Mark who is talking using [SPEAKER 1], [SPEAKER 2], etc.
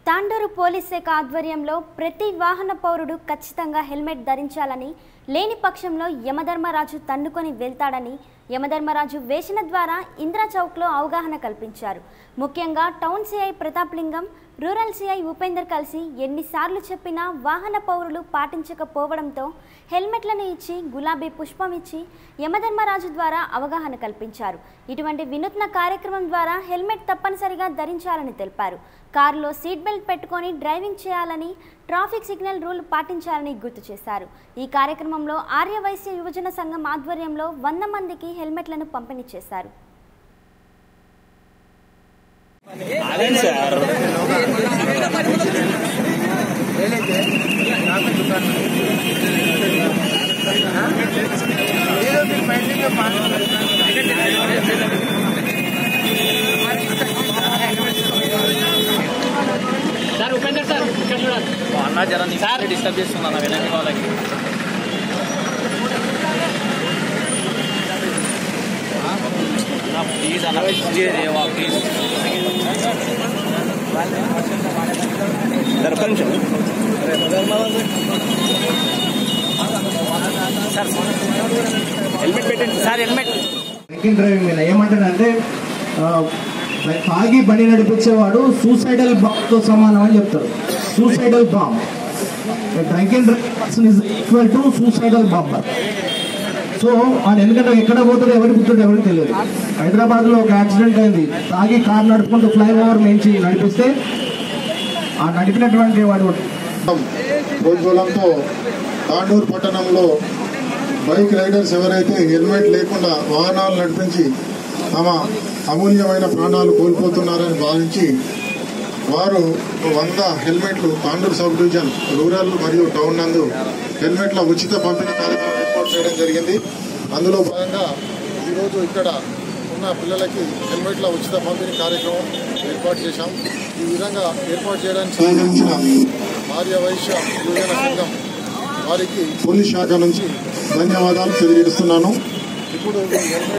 [SPEAKER 1] Tandur police శాఖ ఆధ్వర్యంలో ప్రతి వాహన పౌరుడు ఖచ్చితంగా హెల్మెట్ ధరించాలని లేని పక్షంలో యమధర్మరాజు తన్నుకొని వెళ్తాడని యమధర్మరాజు వేషణ ద్వారా ఇంద్రా చౌక్లో అవగాహన కల్పించారు ముఖ్యంగా టౌన్ సిఐ ప్రతాప్ లింగం రూరల్ సిఐ ఉపేందర్ కలిసి ఎన్నిసార్లు చెప్పినా వాహన పౌరులు పాటించకపోవడంతో హెల్మెట్లను ఇచ్చి గులాబీ పుష్పం ఇచ్చి యమధర్మరాజు ద్వారా అవగాహన కల్పించారు ఇటువంటి వినూత్న కార్యక్రమం ద్వారా హెల్మెట్ తప్పనిసరిగా ధరించాలని తెలిపారు కారులో సీట్ బెల్ట్ పెట్టుకొని డ్రైవింగ్ చేయాలని ట్రాఫిక్ సిగ్నల్ రూల్ పాటించాలని గుర్తు చేశారు ఈ కార్యక్రమంలో ఆర్యవైశ్య యువజన సంఘం ఆధ్వర్యంలో వంద మందికి హెల్మెట్లను పంపిణీ చేశారు
[SPEAKER 2] అదే సార్
[SPEAKER 3] సార్ ఉపేందర్ సార్ ఇక్కడ చూడాలి
[SPEAKER 2] అన్న జర సార్ డిస్టర్బ్ చేస్తున్నా వినండి వాళ్ళకి ప్లీజ్ అన్న దేవా ప్లీజ్ దర్పంచం సార్ హెల్మెట్ పెట్టండి సార్ హెల్మెట్
[SPEAKER 4] డ్రింకింగ్ డ్రైవింగ్ మీద ఏమంటారంటే ఆ, తాగి బండి నడిపించేవాడు సూసైడల్ బాంబ్తో సమానం అని చెప్తారు suicidal bomb drinking driving is equal to suicidal bomb so వాడు ఎందుకంటే ఎక్కడ పోతాడో ఎవరికి పుట్టాడో ఎవరికి తెలియదు హైదరాబాద్లో ఒక యాక్సిడెంట్ అయింది తాగి కార్ నడుపుకుంటూ ఫ్లైఓవర్ నుంచి నడిపిస్తే ఆ నడిపినటువంటి వాడు
[SPEAKER 5] ప్రోజ్వలంతో తాండూరు పట్టణంలో బైక్ రైడర్స్ ఎవరైతే హెల్మెట్ లేకుండా వాహనాలు నడిపించి తమ అమూల్యమైన ప్రాణాలు కోల్పోతున్నారని భావించి వారు వంద హెల్మెట్లు తాండూరు సబ్ డివిజన్ రూరల్ మరియు టౌన్ నందు హెల్మెట్ల ఉచిత పంపిణీ కార్యక్రమం ఏర్పాటు చేయడం జరిగింది అందులో భాగంగా ఈరోజు ఇక్కడ ఉన్న పిల్లలకి హెల్మెట్ల ఉచిత పంపిణీ కార్యక్రమం ఏర్పాటు చేశాం ఈ విధంగా ఏర్పాటు చేయడానికి సహకరించిన ఆర్య వైశ్య యువజన సంఘం వారికి పోలీస్ శాఖ నుంచి ధన్యవాదాలు తెలియజేస్తున్నాను ఇప్పుడు ఈ హెల్మెట్